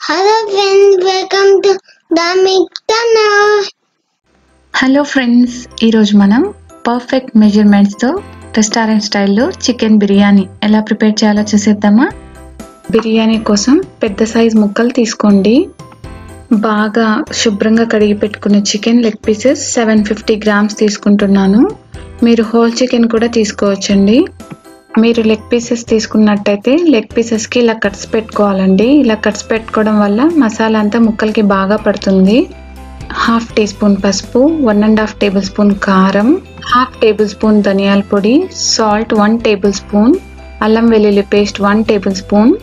Hello friends, welcome to the Mixtano. Hello friends ఈరోజు మనం perfect మెజర్మెంట్స్తో రెస్టారెంట్ స్టైల్లో చికెన్ బిర్యానీ ఎలా ప్రిపేర్ చేయాలో చూసేద్దామా బిర్యానీ కోసం పెద్ద సైజ్ ముక్కలు తీసుకోండి బాగా శుభ్రంగా కడిగి పెట్టుకున్న chicken leg pieces seven fifty grams తీసుకుంటున్నాను మీరు హోల్ చికెన్ కూడా తీసుకోవచ్చండి మీరు లెగ్ పీసెస్ తీసుకున్నట్టయితే లెగ్ పీసెస్కి ఇలా కట్స్ పెట్టుకోవాలండి ఇలా కట్స్ పెట్టుకోవడం వల్ల మసాలా అంతా ముక్కలకి బాగా పడుతుంది హాఫ్ టీ స్పూన్ పసుపు one and half tablespoon కారం హాఫ్ టేబుల్ స్పూన్ ధనియాల పొడి సాల్ట్ వన్ టేబుల్ స్పూన్ అల్లం వెల్లుల్లి పేస్ట్ వన్ టేబుల్ స్పూన్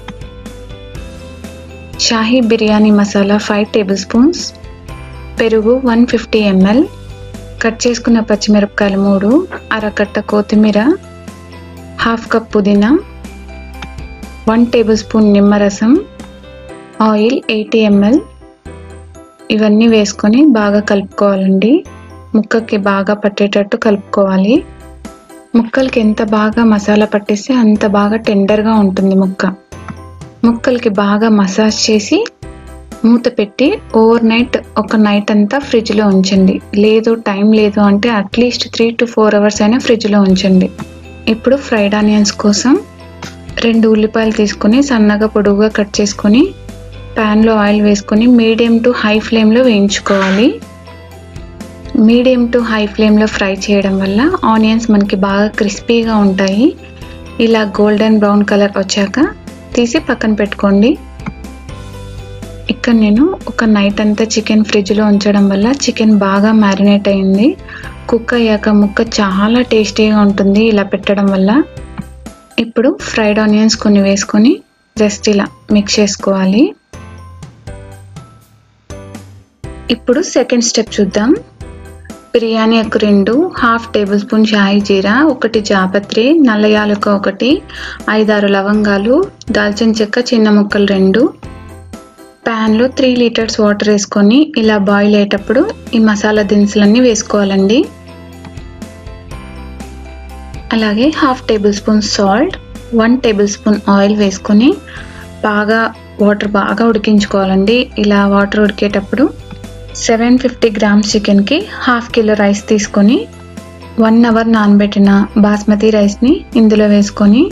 షాహీ biryani masala five tablespoons పెరుగు వన్ ఫిఫ్టీ ఎంఎల్ కట్ చేసుకున్న పచ్చిమిరపకాయలు మూడు అరకట్ట కొత్తిమీర హాఫ్ కప్ పుదీనా వన్ టేబుల్ స్పూన్ నిమ్మరసం ఆయిల్ ఎయిటీ ఎంఎల్ ఇవన్నీ వేసుకొని బాగా కలుపుకోవాలండి ముక్కకి బాగా పట్టేటట్టు కలుపుకోవాలి ముక్కలకి ఎంత బాగా మసాలా పట్టేస్తే అంత బాగా టెండర్గా ఉంటుంది ముక్క ముక్కలకి బాగా మసాజ్ చేసి మూత పెట్టి ఓవర్ నైట్ ఒక నైట్ అంతా ఫ్రిడ్జ్లో ఉంచండి లేదు టైం లేదు అంటే at least three to four hours అయినా ఫ్రిడ్జ్లో ఉంచండి ఇప్పుడు ఫ్రైడ్ ఆనియన్స్ కోసం రెండు ఉల్లిపాయలు తీసుకొని సన్నగా పొడుగుగా కట్ చేసుకొని ప్యాన్లో ఆయిల్ వేసుకొని మీడియం టు హై ఫ్లేమ్లో వేయించుకోవాలి మీడియం టు హై ఫ్లేమ్లో ఫ్రై చేయడం వల్ల ఆనియన్స్ మనకి బాగా క్రిస్పీగా ఉంటాయి ఇలా గోల్డెన్ బ్రౌన్ కలర్ వచ్చాక తీసి పక్కన పెట్టుకోండి ఇక్కడ నేను ఒక నైట్ అంతా చికెన్ ఫ్రిడ్జ్లో ఉంచడం వల్ల చికెన్ బాగా మ్యారినేట్ అయింది కుక్ అయ్యాక ముక్క చాలా టేస్టీగా ఉంటుంది ఇలా పెట్టడం వల్ల ఇప్పుడు ఫ్రైడ్ ఆనియన్స్ కొన్ని వేసుకొని జస్ట్ ఇలా మిక్స్ చేసుకోవాలి ఇప్పుడు సెకండ్ స్టెప్ చూద్దాం బిర్యానీ ఒక రెండు హాఫ్ టేబుల్ స్పూన్ షాయి జీరా ఒకటి జాపత్రి నల్ల యాలక ఒకటి ఐదారు లవంగాలు దాల్చిన చెక్క చిన్న ముక్కలు రెండు ప్యాన్లో త్రీ లీటర్స్ వాటర్ వేసుకొని ఇలా బాయిల్ అయ్యేటప్పుడు ఈ మసాలా దినుసులన్నీ వేసుకోవాలండి అలాగే half tablespoon salt one tablespoon oil వేసుకొని బాగా వాటర్ బాగా ఉడికించుకోవాలండి ఇలా వాటర్ ఉడికేటప్పుడు సెవెన్ ఫిఫ్టీ గ్రామ్స్ చికెన్కి హాఫ్ కిలో రైస్ తీసుకొని వన్ అవర్ నానబెట్టిన బాస్మతి రైస్ని ఇందులో వేసుకొని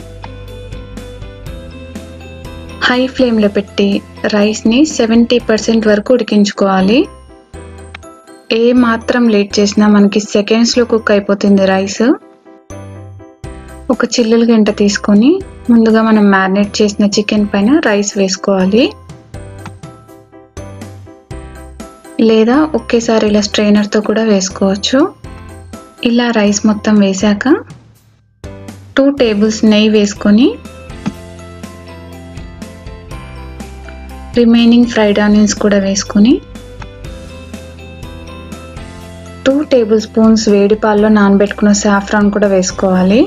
హై ఫ్లేమ్లో పెట్టి రైస్ని సెవెంటీ పర్సెంట్ వరకు ఉడికించుకోవాలి ఏ మాత్రం లేట్ చేసినా మనకి సెకండ్స్లో కుక్ అయిపోతుంది రైస్ ఒక చిల్లులు గంట తీసుకొని ముందుగా మనం మ్యారినేట్ చేసిన చికెన్ పైన రైస్ వేసుకోవాలి లేదా ఒకేసారి ఇలా స్ట్రైనర్తో కూడా వేసుకోవచ్చు ఇలా రైస్ మొత్తం వేశాక టూ టేబుల్స్ నెయ్యి వేసుకొని రిమైనింగ్ ఫ్రైడ్ ఆనియన్స్ కూడా వేసుకొని టూ టేబుల్ స్పూన్స్ వేడి పాల్లో నానబెట్టుకున్న సాఫ్రాన్ కూడా వేసుకోవాలి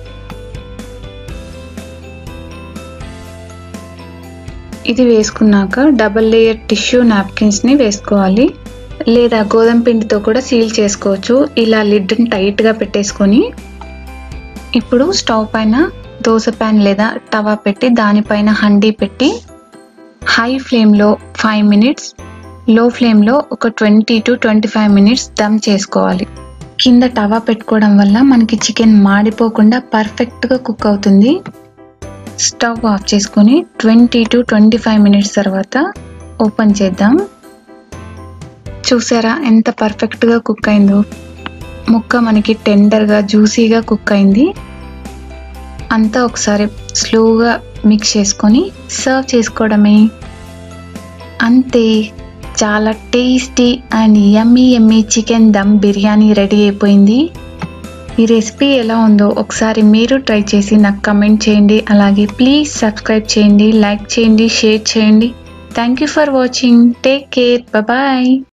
ఇది వేసుకున్నాక డబల్ లేయర్ టిష్యూ నాప్కిన్స్ని వేసుకోవాలి లేదా గోధుమ పిండితో కూడా సీల్ చేసుకోవచ్చు ఇలా లిడ్ని టైట్గా పెట్టేసుకొని ఇప్పుడు స్టవ్ పైన దోశ ప్యాన్ లేదా టవా పెట్టి దానిపైన హండీ పెట్టి హై ఫ్లేమ్లో ఫైవ్ మినిట్స్ లో ఫ్లేమ్లో ఒక twenty to twenty five minutes dum చేసుకోవాలి కింద టవా పెట్టుకోవడం వల్ల మనకి చికెన్ మాడిపోకుండా పర్ఫెక్ట్గా కుక్ అవుతుంది స్టవ్ ఆఫ్ చేసుకొని twenty to twenty five minutes తర్వాత ఓపెన్ చేద్దాం చూసారా ఎంత పర్ఫెక్ట్గా కుక్ అయిందో ముక్క మనకి టెండర్గా జ్యూసీగా కుక్ అయింది అంతా ఒకసారి స్లోగా మిక్స్ చేసుకొని సర్వ్ చేసుకోవడమే అంతే చాలా tasty and yummy yummy chicken dum biryani ready అయిపోయింది ఈ రెసిపీ ఎలా ఉందో ఒకసారి మీరు ట్రై చేసి నాకు కమెంట్ చేయండి అలాగే ప్లీజ్ సబ్స్క్రైబ్ చేయండి లైక్ చేయండి షేర్ చేయండి thank you for watching take care bye